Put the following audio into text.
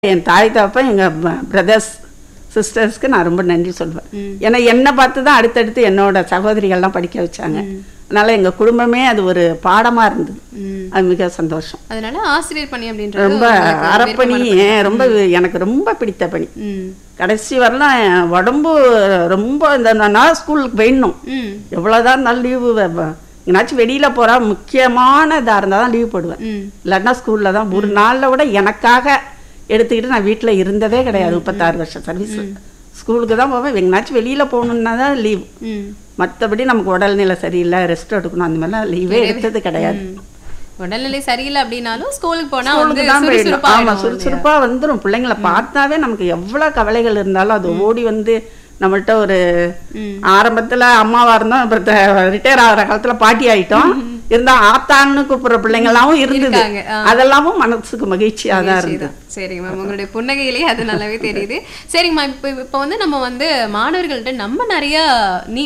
என் தாய் தாப்பா எங்கள் பிரதர்ஸ் சிஸ்டர்ஸ்க்கு நான் ரொம்ப நன்றி சொல்வேன் ம். ஏன்னா என்னை பார்த்து தான் அடுத்தடுத்து என்னோட சகோதரிகள்லாம் படிக்க வச்சாங்க அதனால எங்கள் குடும்பமே அது ஒரு பாடமாக இருந்தது ம். அது மிக சந்தோஷம் அதனால ஆசிரியர் பணி அப்படின்றது ரொம்ப உங்களுக்கு ஒரு அறப்பணி விருப்பமான ஏன் ரொம்ப எனக்கு ரொம்ப பிடித்த பணி ம் கடைசி வரலாம் என் உடம்பு ரொம்ப இந்த நான் ஸ்கூலுக்கு போயிடணும் ம் எவ்வளோதான் இருந்தாலும் லீவு எங்கேனாச்சும் வெளியில் போகிறா முக்கியமான இதாக இருந்தால் தான் லீவ் போடுவேன் ம் இல்லைன்னா ஸ்கூலில் தான் ஒரு நாளில் விட எனக்காக எடுத்துக்கிட்டு நான் வீட்டில் இருந்ததே கிடையாது முப்பத்தாறு வருஷம் சர்வீஸ் ஸ்கூலுக்கு தான் போவேன் எங்கேனாச்சும் வெளியில் போகணுன்னா தான் லீவ் ம் மற்றபடி நமக்கு உடல்நிலை சரியில்லை ரெஸ்ட் எடுக்கணும் அந்த மாதிரிலாம் லீவே எடுத்தது கிடையாது ம். உடல்நிலை சரியில்லை அப்படின்னாலும் ஸ்கூலுக்கு போனா வந்து ஸ்கூலுக்கு தான் போயிடணும் சுறுசுறுப்பா ஆமாம் ஆயிடும் சுறுசுறுப்பாக வந்துடும் பிள்ளைங்கள பார்த்தாவே நமக்கு எவ்வளோ கவலைகள் இருந்தாலும் அது ஓடி வந்து நம்மள்ட்ட ஒரு ம். ஆரம்பத்துல அம்மாவா இருந்தோம் அப்புறம் ரிட்டையர் ஆகிற காலத்துல பாட்டி ஆயிட்டோம் இருந்தா ஆத்தான்னு கூப்பிடுற பிள்ளைங்களாவும் இருந்தது இருக்காங்க, ஆ. அதெல்லாமும் மனசுக்கு மகிழ்ச்சியா தான் இருந்தது தான் சரிங்க மேம் உங்களுடைய புன்னகையிலேயே அது நல்லாவே தெரியுது சரிங்கம்மா இப்போ இப்போ வந்து நம்ம வந்து மாணவர்கள்ட்ட நம்ம நிறைய நீ